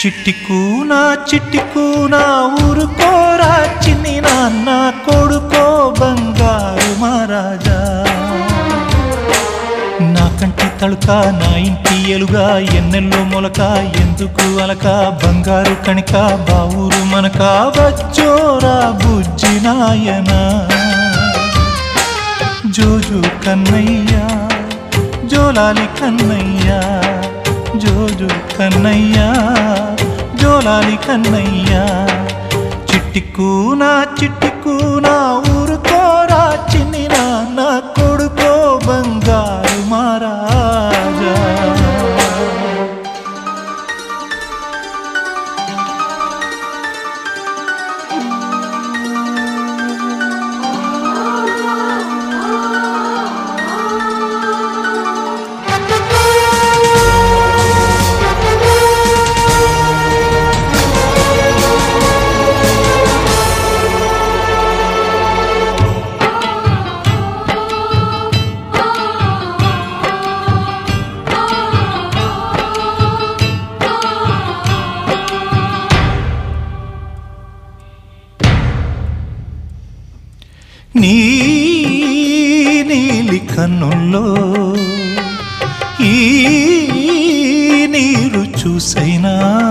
చిట్టి కూనా చిట్టి కూనా ఊరుకోరా చిన్ని నాన్న కొడుకో బంగారు మహారాజా నా కంటి తళుక నా ఇంటి ఎలుగా ఎన్నెల్లో మొలక ఎందుకు అలక బంగారు కణిక బావురు మనక వచ్చోరా బుజ్జి నాయనా జోజు కన్నయ్యా జోలాలి కన్నయ్యా జోజు కన్నయ్యా జోలాలి కన్నయ్యా చిట్టి కూనా చిట్టి కూనా ఊరుకోరా చిన్ని నాన్న కొడుకో బంగారు మహారాజా నీ నీలి కన్నుల్లో ఈ నీరు చూసైనా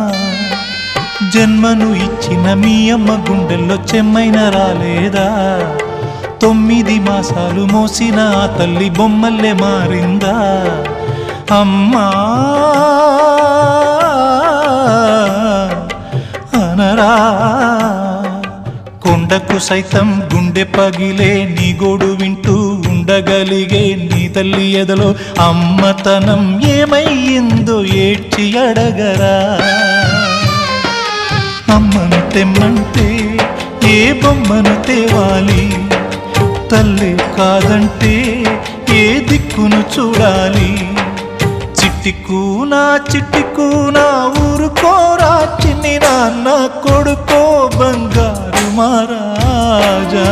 జన్మను ఇచ్చిన మీ అమ్మ గుండెల్లో చెమ్మైన రాలేదా తొమ్మిది మాసాలు మోసిన ఆ తల్లి బొమ్మల్లే మారిందా అమ్మా అనరా కొండకు సైతం గుండె పగిలే నీ గోడు వింటూ ఉండగలిగే నీ తల్లి ఎదలో అమ్మతనం ఏమయ్యిందో ఏడ్చి అడగరా అమ్మను తెమ్మంటే ఏ బొమ్మను తేవాలి తల్లి కాదంటే ఏ దిక్కును చూడాలి చిట్టి కూనా చిట్టి కూనా ఊరుకోరా చిన్ని నాన్న కొడుకో బంగారు మహారాజా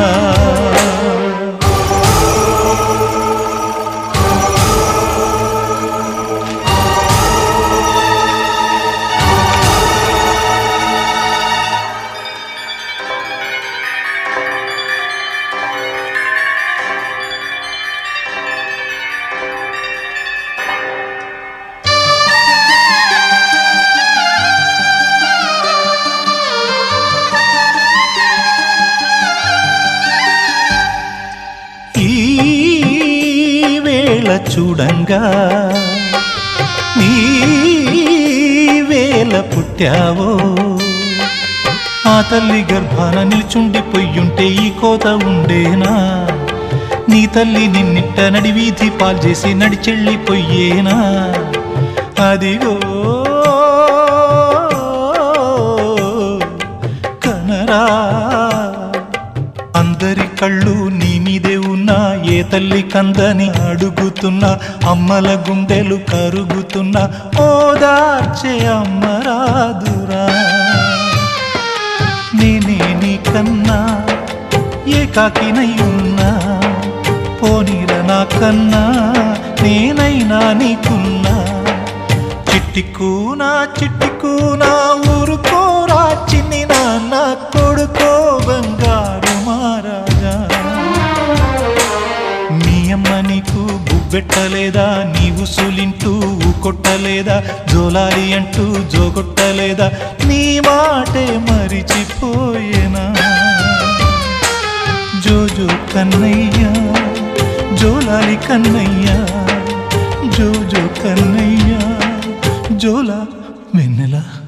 ఈ వేళ చూడంగా నీ వేళ పుట్టావో ఆ తల్లి గర్భాన నిల్చుండిపోయుంటే ఈ కోత ఉండేనా నీ తల్లి నిన్నిట్ట నడి వీధి పాల్చేసి నడిచెళ్ళిపోయేనా అదిగో కనరా అందరి కళ్ళు నీ మీదే ఉన్నా ఏ తల్లి కందని అడుగుతున్నా అమ్మల గుండెలు కరుగుతున్నా ఓదార్చే అమ్మరాదురా నేనే నీ కన్నా ఏకాకినై ఉన్నా పోనీర నా కన్నా నేనైనా నీకున్నా చిట్టి కూనా చిట్టి కూనా ఊరుకోరా చిన్ని నాన్న కొడుకో బంగారు మహారాజా మీ అమ్మ నీకు బుబ్బెట్టలేదా నీవు సులింటూ కొట్టలేదా జోలాలి అంటూ జోగొట్టలేదా నీ మాటే మరిచిపోయేనా జోజో కన్నయ్య జోలాలి కన్నయ్య జోజో కన్నయ్య జోలా వెన్నెలా